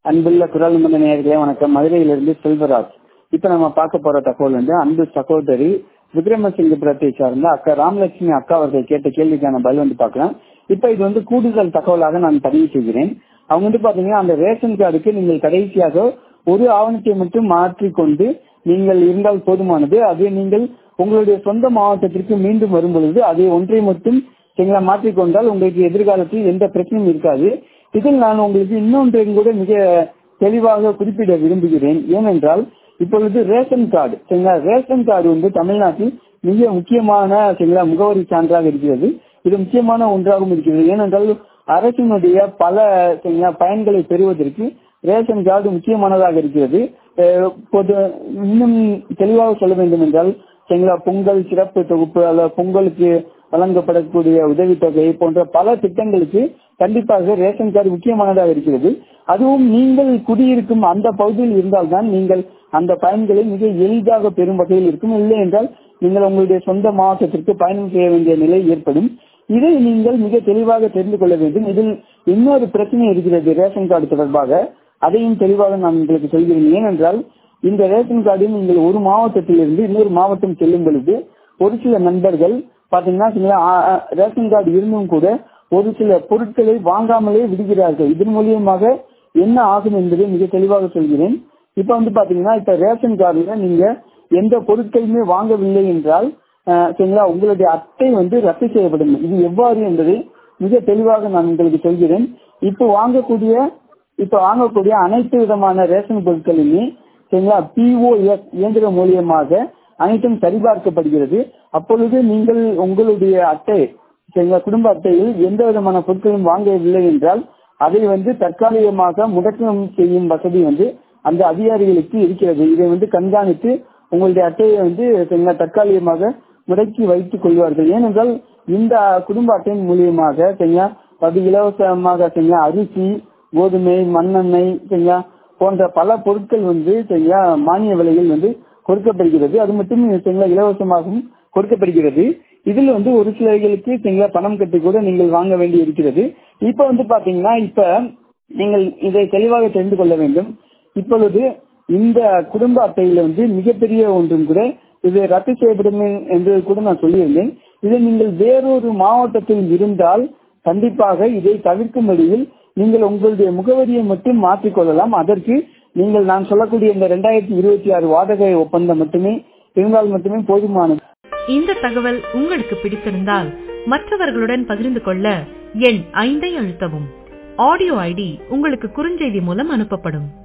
அன்புள்ள குரல் மந்த நேயர்களே வணக்கம் மதுரையிலிருந்து செல்வராஜ் இப்ப நம்ம பார்க்க போற தகவல் வந்து அன்பு சகோதரி விக்ரமசிங்கபுரத்தை சார்ந்த அக்கா ராமலட்சுமி அக்கா அவர்கள் கேட்ட கேள்விக்கான பதில் வந்து பார்க்கலாம் இப்ப இது வந்து கூடுதல் தகவலாக நான் பதிவு செய்கிறேன் அவங்க வந்து பாத்தீங்கன்னா அந்த ரேஷன் கார்டுக்கு நீங்கள் கடைசியாக ஒரு ஆவணத்தை மட்டும் மாற்றிக்கொண்டு நீங்கள் இருந்தால் போதுமானது அது நீங்கள் உங்களுடைய சொந்த மாவட்டத்திற்கு மீண்டும் வரும் பொழுது அதை ஒன்றை மட்டும் சரிங்களா மாற்றிக்கொண்டால் உங்களுக்கு எதிர்காலத்தில் எந்த பிரச்சனையும் இருக்காது இதில் நான் உங்களுக்கு இன்னொன்றையும் கூட மிக தெளிவாக குறிப்பிட விரும்புகிறேன் ஏனென்றால் இப்பொழுது ரேஷன் கார்டு சரிங்களா ரேஷன் கார்டு வந்து தமிழ்நாட்டில் மிக முக்கியமான சரிங்களா முகவரி சான்றாக இருக்கிறது இது முக்கியமான ஒன்றாகவும் இருக்கிறது ஏனென்றால் அரசினுடைய பல சரிங்களா பயன்களை பெறுவதற்கு ரேஷன் கார்டு முக்கியமானதாக இருக்கிறது பொது இன்னும் தெளிவாக சொல்ல வேண்டும் என்றால் சரிங்களா பொங்கல் சிறப்பு தொகுப்பு அல்ல பொங்கலுக்கு வழங்கப்படக்கூடிய உதவித்தொகை போன்ற பல திட்டங்களுக்கு கண்டிப்பாக ரேஷன் கார்டு முக்கியமானதாக இருக்கிறது அதுவும் நீங்கள் குடியிருக்கும் அந்த பகுதியில் இருந்தால்தான் நீங்கள் அந்த பயன்களை மிக எளிதாக பெறும் வகையில் இருக்கும் இல்லை என்றால் நீங்கள் உங்களுடைய சொந்த மாவட்டத்திற்கு பயணம் செய்ய வேண்டிய நிலை ஏற்படும் இதை நீங்கள் மிக தெளிவாக தெரிந்து கொள்ள வேண்டும் இதில் இன்னொரு பிரச்சனை இருக்கிறது ரேஷன் கார்டு தொடர்பாக அதையும் தெளிவாக நான் உங்களுக்கு சொல்கிறேன் ஏனென்றால் இந்த ரேஷன் கார்டில் நீங்கள் ஒரு மாவட்டத்திலிருந்து இன்னொரு மாவட்டம் செல்லும் பொழுது ஒரு சில நண்பர்கள் பாத்தீங்கன்னா ரேஷன் கார்டு இருந்தும் கூட ஒரு சில பொருட்களை வாங்காமலே விடுகிறார்கள் இதன் மூலியமாக என்ன ஆகும் என்பதை மிக தெளிவாக சொல்கிறேன் இப்ப வந்து பாத்தீங்கன்னா இப்ப ரேஷன் கார்டுல நீங்க எந்த பொருட்களுமே வாங்கவில்லை என்றால் சரிங்களா உங்களுடைய அட்டை வந்து ரத்து செய்யப்படும் இது எவ்வாறு என்பதை மிக தெளிவாக நான் உங்களுக்கு சொல்கிறேன் இப்ப வாங்கக்கூடிய இப்ப வாங்கக்கூடிய அனைத்து விதமான ரேஷன் பொருட்களுமே சரிங்களா பிஓஎஸ் இயந்திரம் மூலியமாக அனைத்தும் சரிபார்க்கப்படுகிறது அப்பொழுது நீங்கள் உங்களுடைய அட்டை சரிங்களா குடும்ப அட்டையில் எந்த விதமான பொருட்களும் வாங்கவில்லை என்றால் அதை வந்து தற்காலிகமாக முடக்கம் செய்யும் வசதி வந்து அந்த அதிகாரிகளுக்கு இருக்கிறது இதை வந்து கண்காணித்து உங்களுடைய அட்டையை வந்து சரிங்களா தற்காலிகமாக முடக்கி வைத்துக் கொள்வார்கள் ஏனென்றால் இந்த குடும்ப அட்டையின் மூலியமாக சரிங்களா அது இலவசமாக சரிங்களா அரிசி கோதுமை மண்ணெண்ணெய் சரிங்களா போன்ற பல பொருட்கள் வந்து சரிங்களா மானிய விலையில் வந்து கொடுக்கப்படுகிறது அது மட்டும் சரிங்களா இலவசமாகவும் கொடுக்கப்படுகிறது இதுல வந்து ஒரு சிலர்களுக்கு சரிங்களா பணம் கட்டி கூட நீங்கள் வாங்க வேண்டி இருக்கிறது இப்ப வந்து பாத்தீங்கன்னா இப்ப நீங்கள் இதை தெளிவாக தெரிந்து கொள்ள வேண்டும் இப்பொழுது இந்த குடும்ப அட்டையில வந்து மிகப்பெரிய ஒன்றும் கூட இது ரத்து செய்யப்படும் என்று கூட நான் சொல்லியிருந்தேன் இதை நீங்கள் வேறொரு மாவட்டத்தில் இருந்தால் கண்டிப்பாக இதை தவிர்க்கும் வழியில் நீங்கள் உங்களுடைய முகவரியை மட்டும் மாற்றிக்கொள்ளலாம் அதற்கு நீங்கள் நான் சொல்லக்கூடிய இந்த ரெண்டாயிரத்தி இருபத்தி ஆறு வாடகை ஒப்பந்தம் மட்டுமே இருந்தால் மட்டுமே போதுமானது இந்த தகவல் உங்களுக்கு பிடித்திருந்தால் மற்றவர்களுடன் பகிர்ந்து கொள்ள எண் ஐந்தை அழுத்தவும் ஆடியோ ஐடி உங்களுக்கு குறுஞ்செய்தி மூலம் அனுப்பப்படும்